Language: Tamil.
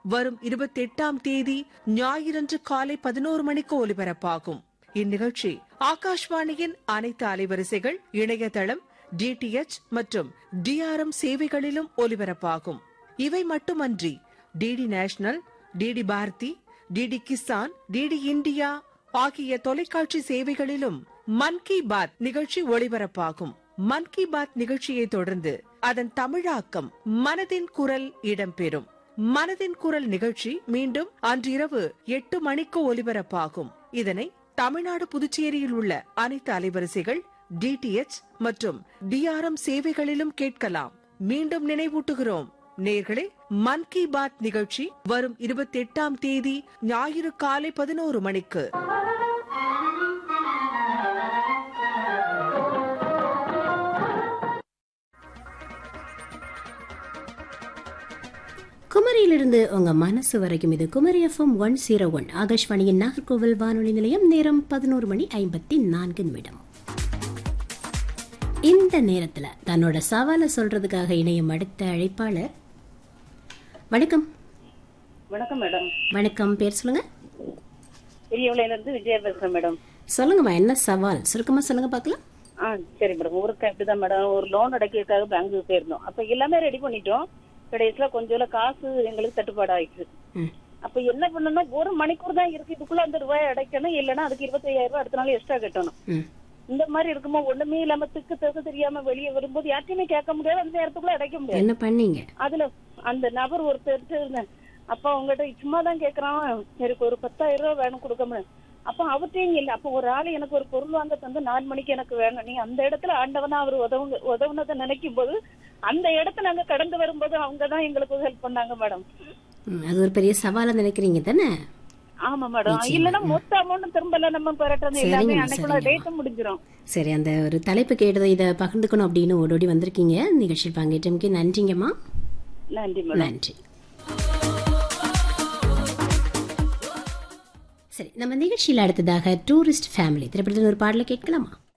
வரும் இருபத்தி எட்டாம் தேதி ஞாயிறன்று காலை பதினோரு மணிக்கு ஒலிபரப்பாகும் இந்நிகழ்ச்சி ஆகாஷ்வாணியின் அனைத்து அலைவரிசைகள் இணையதளம் டிடிஎச் மற்றும் டிஆர்எம் சேவைகளிலும் ஒலிபரப்பாகும் இவை மட்டுமன்றி DD national DD Bharati DD Kisan DD India ஆகிய தொலைக்காட்சி சேவைகளிலும் மன் கி பாத் நிகழ்ச்சி ஒளிபரப்பாகும் மன் கி பாத் நிகழ்ச்சியை தொடர்ந்து அதன் தமிழாக்கம் மனதின் குரல் இடம்பெறும் மனதின் குரல் நிகழ்ச்சி மீண்டும் அன்றிரவு எட்டு மணிக்கு ஒலிபரப்பாகும் இதனை தமிழ்நாடு புதுச்சேரியில் உள்ள அனைத்து அலைவரிசைகள் டிடிஎச் மற்றும் டிஆர்எம் சேவைகளிலும் கேட்கலாம் மீண்டும் நினைவூட்டுகிறோம் நேர்களே மன் கி பாத் நிகழ்ச்சி வரும் இருபத்தி எட்டாம் தேதி ஞாயிறு காலை பதினோரு மணிக்கு குமரியிலிருந்து உங்க மனசு வரைக்கும் இது Kumari FM one zero one ஆகாஷ்வாணியின் நாகர்கோவில் வானொலி நிலையம் நேரம் பதினோரு மணி ஐம்பத்தி நான்கு நிமிடம் இந்த நேரத்துல தன்னோட சவாலை சொல்றதுக்காக இணையும் அடுத்த அழைப்பாளர் வணக்கம் வணக்கம் மேடம் வணக்கம் பேர் சொல்லுங்க பெரியவளையில இருந்து விஜயா பேசுறேன் மேடம் சொல்லுங்கம்மா என்ன சவால் சுருக்கமா சொல்லுங்க பார்க்கலாம் ஆ சரி மேடம் ஊருக்கு அப்படிதான் மேடம் ஒரு லோன் அடைக்கிறதுக்காக பேங்க்குக்கு போயிருந்தோம் அப்ப எல்லாமே ரெடி பண்ணிட்டோம் கடைசியில கொஞ்சம் காசு எங்களுக்கு தட்டுப்பாடு ஆயிடுச்சு ம். அப்ப என்ன பண்ணணும் ஒரு மணிக்கூர் தான் இருக்கு இதுக்குள்ள அந்த ரூபாய் அடைக்கணும் இல்லைன்னா அதுக்கு இருபத்தையாயிரம் ரூபாய் அடுத்த நாள் எக்ஸ்ட்ரா கட்டணும் ம் இந்த மாதிரி இருக்கும்போது ஒண்ணுமே இல்லாம திக்கு திக்கு தெரியாம வெளியே வரும்போது யார்ட்டையுமே கேட்க முடியாது அந்த நேரத்துக்குள்ள அடைக்க முடியாது என்ன பண்ணீங்க அதுல அந்த நபர் ஒருத்தர் இருந்தேன் அப்ப அவங்ககிட்ட சும்மா தான் கேக்குறான் எனக்கு ஒரு பத்தாயிரம் ரூபாய் வேணும் கொடுக்க முடியும் அப்ப அவர்கிட்டயும் இல்ல அப்ப ஒரு ஆள் எனக்கு ஒரு பொருள் வாங்க தந்து நாலு மணிக்கு எனக்கு வேணும் நீ அந்த இடத்துல ஆண்டவனா அவர் உதவுங்க உதவுனதை நினைக்கும் போது அந்த இடத்த நாங்க கடந்து வரும்போது அவங்கதான் எங்களுக்கு ஹெல்ப் பண்ணாங்க மேடம் ம், அது ஒரு பெரிய சவாலா நினைக்கிறீங்க தானே ஆமா மேடம் இல்லன்னா மொத்த அமௌண்ட் திரும்ப நம்ம பெறட்டணும் எல்லாமே சரிங்கம்மா, அன்னைக்குள்ள சரிங்கம்மா. டேட் முடிஞ்சிரும் சரி அந்த ஒரு தலைப்பு கேட்டதை இதை பகிர்ந்துக்கணும் அப்படின்னு ஓடோடி வந்திருக்கீங்க நிகழ்ச்சியில் பங்கேற்றமைக்கு நன்றிங்கம்மா நன்றி மேடம் நன்றி சரி நம்ம நிகழ்ச்சியில் அடுத்ததாக டூரிஸ்ட் ஃபேமிலி திரைப்படத்தில் ஒரு பாடலை கேட்கலாமா